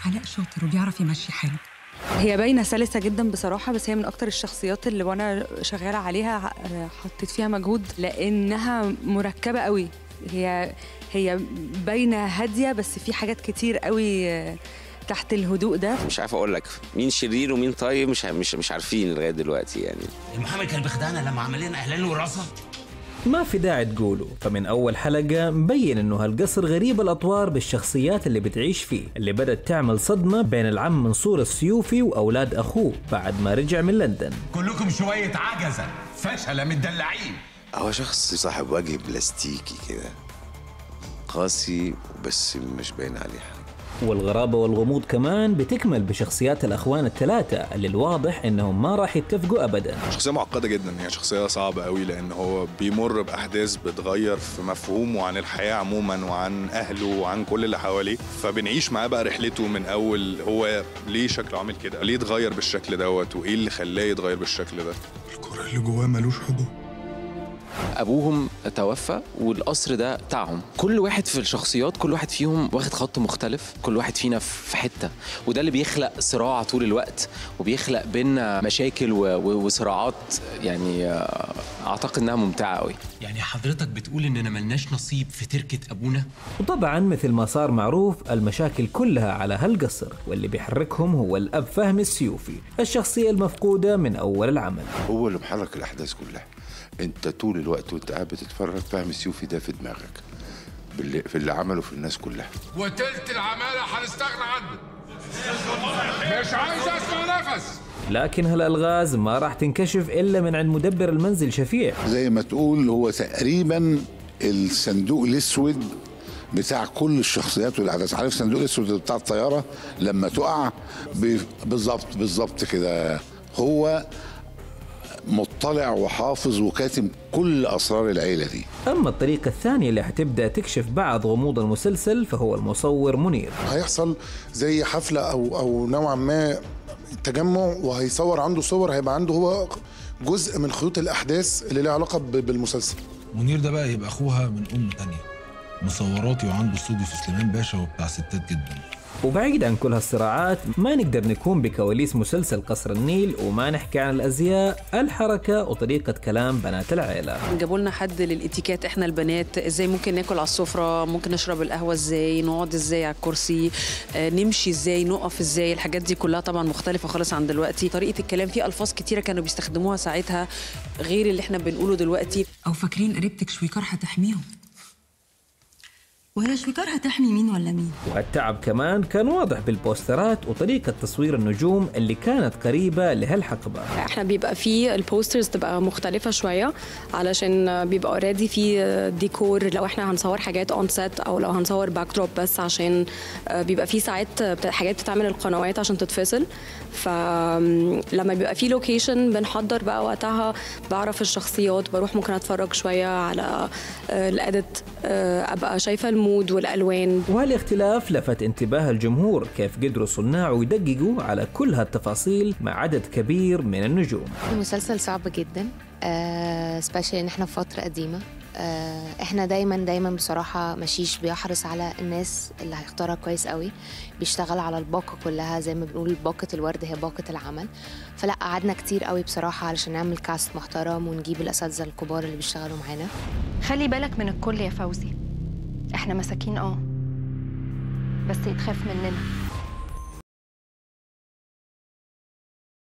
علاء شاطر وبيعرف يمشي حاله هي باينه سلسه جدا بصراحه بس هي من اكتر الشخصيات اللي وانا شغاله عليها آه، حطيت فيها مجهود لانها مركبه قوي هي هي باينه هاديه بس في حاجات كتير قوي آه، تحت الهدوء ده مش عارف اقول لك مين شرير ومين طيب مش مش مش عارفين لغايه دلوقتي يعني المحامي كان بيخدعنا لما عمل لنا اعلان وراثه ما في داعي تقولوا فمن أول حلقة مبين إنه هالقصر غريب الأطوار بالشخصيات اللي بتعيش فيه اللي بدأت تعمل صدمة بين العم منصور السيوفي وأولاد أخوه بعد ما رجع من لندن كلكم شويه عجزه فشله متدلعين هو شخص صاحب وجه بلاستيكي كده قاسي بس مش باين عليه حاجه والغرابة والغموض كمان بتكمل بشخصيات الأخوان الثلاثة اللي الواضح إنهم ما راح يتفقوا أبدا شخصية معقدة جدا هي شخصية صعبة قوي لأن هو بيمر بأحداث بتغير في مفهومه عن الحياة عموما وعن أهله وعن كل اللي حواليه فبنعيش معاه بقى رحلته من أول هو ليه شكله عامل كده ليه اتغير بالشكل دوت وإيه اللي خلاه يتغير بالشكل ده الكره اللي جواه ملوش حدود ابوهم توفى والقصر ده بتاعهم كل واحد في الشخصيات كل واحد فيهم واخد خط مختلف كل واحد فينا في حته وده اللي بيخلق صراع طول الوقت وبيخلق بينا مشاكل و- و- وصراعات يعني آه، اعتقد انها ممتعه قوي يعني حضرتك بتقول اننا ملناش نصيب في تركه ابونا وطبعا مثل ما صار معروف المشاكل كلها على هالقصر واللي بيحركهم هو الأب فهمي السيوفي الشخصية المفقودة من أول العمل هو اللي محرك الاحداث كلها انت طول الوقت وانت قاعد بتتفرج فاهم السيوفي ده في دماغك باللي في اللي عمله في الناس كلها وتلت العمالة هنستغنى عنه مش عايز اسمع نفس لكن هالألغاز ما راح تنكشف إلا من عند مدبر المنزل شفيع زي ما تقول هو تقريبا الصندوق الاسود بتاع كل الشخصيات والاحداث عارف الصندوق الاسود بتاع الطياره لما تقع ب- بالظبط بالظبط كده هو مطلع وحافظ وكاتم كل اسرار العيله دي أما الطريقة الثانية اللي حتبدأ تكشف بعض غموض المسلسل فهو المصور منير هيحصل زي حفلة أو أو نوعا ما تجمع وهيصور عنده صور هيبقى عنده هو جزء من خيوط الأحداث اللي ليها علاقة ب- بالمسلسل منير ده بقى يبقى اخوها من ام تانية مصوراتي وعنده استوديو في سليمان باشا وبتاع ستات جدا وبعيد عن كل هالصراعات ما نقدر نكون بكواليس مسلسل قصر النيل وما نحكي عن الأزياء الحركة وطريقة كلام بنات العيلة جابوا لنا حد للاتيكيت احنا البنات ازاي ممكن ناكل على السفره ممكن نشرب القهوه ازاي نقعد ازاي على الكرسي آه، نمشي ازاي نقف ازاي الحاجات دي كلها طبعا مختلفه خالص عن دلوقتي طريقه الكلام في الفاظ كتيره كانوا بيستخدموها ساعتها غير اللي احنا بنقوله دلوقتي او فاكرين قريبتك شويكار هتحميهم وهي شويكار هتحمي مين ولا مين والتعب كمان كان واضح بالبوسترات وطريقة تصوير النجوم اللي كانت قريبة لهالحقبة احنا بيبقى فيه البوسترز تبقى مختلفة شوية علشان بيبقى اوريدي في ديكور لو احنا هنصور حاجات اون سيت او لو هنصور باك دروب بس عشان بيبقى في ساعات بت- حاجات بتعمل القنوات عشان تتفصل فلما بيبقى في لوكيشن بنحضر بقى وقتها بعرف الشخصيات بروح ممكن اتفرج شوية على الاديت ابقى شايفة المود والالوان وهالاختلاف لفت انتباه الجمهور كيف قدروا صناعه يدققوا على كل هالتفاصيل مع عدد كبير من النجوم المسلسل صعب جدا سبيشالي ان احنا في فتره قديمه آه، احنا دايما دايما بصراحه مشيش بيحرص على الناس اللي هيختارها كويس قوي بيشتغل على الباقه كلها زي ما بنقول باقه الورد هي باقه العمل فلا قعدنا كتير قوي بصراحه علشان نعمل كاست محترم ونجيب الاساتذه الكبار اللي بيشتغلوا معانا خلي بالك من الكل يا فوزي احنا مساكين اه بس يتخاف مننا